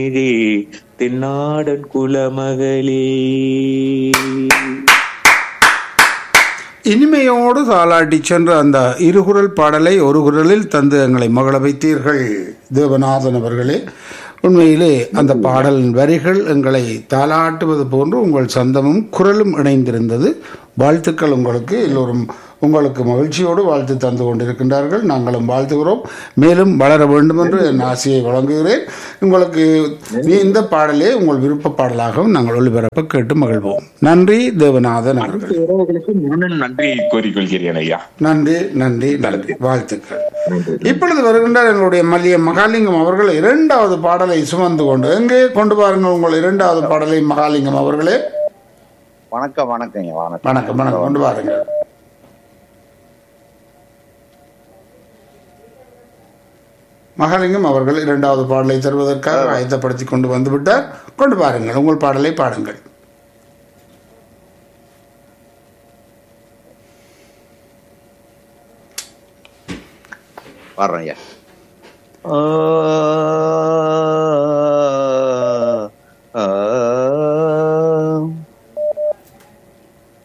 இதே தென்னாடன் குலமகளே இனிமையோடு தாளாட்டி சென்ற அந்த இருகுரல் பாடலை ஒரு குரலில் தந்து எங்களை மகள வைத்தீர்கள் தேவநாதன் அவர்களே உண்மையிலே அந்த பாடலின் வரிகள் எங்களை தாளாட்டுவது போன்று உங்கள் சந்தமும் குரலும் இணைந்திருந்தது வாழ்த்துக்கள் உங்களுக்கு எல்லோரும் உங்களுக்கு மகிழ்ச்சியோடு வாழ்த்து தந்து கொண்டிருக்கின்றார்கள் நாங்களும் வாழ்த்துகிறோம் மேலும் வளர வேண்டும் என்று என் ஆசையை வழங்குகிறேன் உங்களுக்கு நீ இந்த பாடலே உங்கள் விருப்ப பாடலாகவும் நாங்கள் ஒளிபரப்ப கேட்டு மகிழ்வோம் நன்றி தேவநாதன் அவர்கள் உறவுகளுக்கு நானும் நன்றி கோரிக்கொள்கிறேன் ஐயா நன்றி நன்றி நன்றி வாழ்த்துக்கள் இப்பொழுது வருகின்றார் எங்களுடைய மல்லிய மகாலிங்கம் அவர்கள் இரண்டாவது பாடலை சுமந்து கொண்டு எங்கே கொண்டு பாருங்கள் உங்கள் இரண்டாவது பாடலை மகாலிங்கம் அவர்களே வணக்கம் வணக்கங்க வணக்கம் வணக்கம் வணக்கம் கொண்டு பாருங்கள் மகாலிங்கம் அவர்கள் இரண்டாவது பாடலை தருவதற்காக ஆயத்தப்படுத்தி கொண்டு வந்து விட்டார் கொண்டு பாருங்கள் உங்கள் பாடலை பாடுங்கள் வர்றேன் ஐயா ஆ